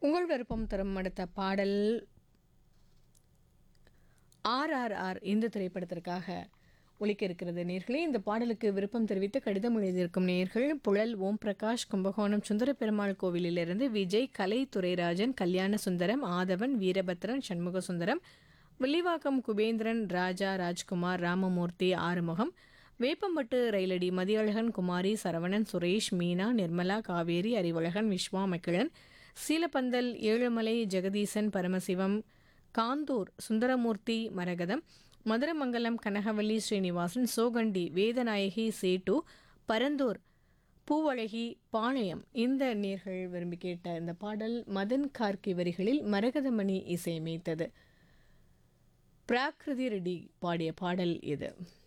உங்கள் விருப்பம் தரும் அடுத்த பாடல் ஆர்ஆர்ஆர் இந்த திரைப்படத்திற்காக ஒலிக்க இருக்கிறது நேர்களே இந்த பாடலுக்கு விருப்பம் தெரிவித்து கடிதம் எழுதியிருக்கும் நேர்கள் புழல் ஓம் பிரகாஷ் கும்பகோணம் சுந்தர பெருமாள் கோவிலிலிருந்து விஜய் கலை துரைராஜன் கல்யாண சுந்தரம் ஆதவன் வீரபத்ரன் சண்முக சுந்தரம் வில்லிவாக்கம் குபேந்திரன் ராஜா ராஜ்குமார் ராமமூர்த்தி ஆறுமுகம் வேப்பம்பட்டு ரயிலடி மதியழகன் குமாரி சரவணன் சுரேஷ் மீனா நிர்மலா காவேரி அறிவழகன் விஸ்வா மக்கிழன் சீலப்பந்தல் ஏழுமலை ஜெகதீசன் பரமசிவம் காந்தூர் சுந்தரமூர்த்தி மரகதம் மதுரமங்கலம் கனகவல்லி ஸ்ரீனிவாசன் சோகண்டி வேதநாயகி சேட்டு பரந்தூர் பூவழகி பாளையம் இந்த நேர்கள் விரும்பி கேட்ட இந்த பாடல் மதன் கார்கி வரிகளில் மரகதமணி இசையமைத்தது பிராகிருதி ரெட்டி பாடிய பாடல் இது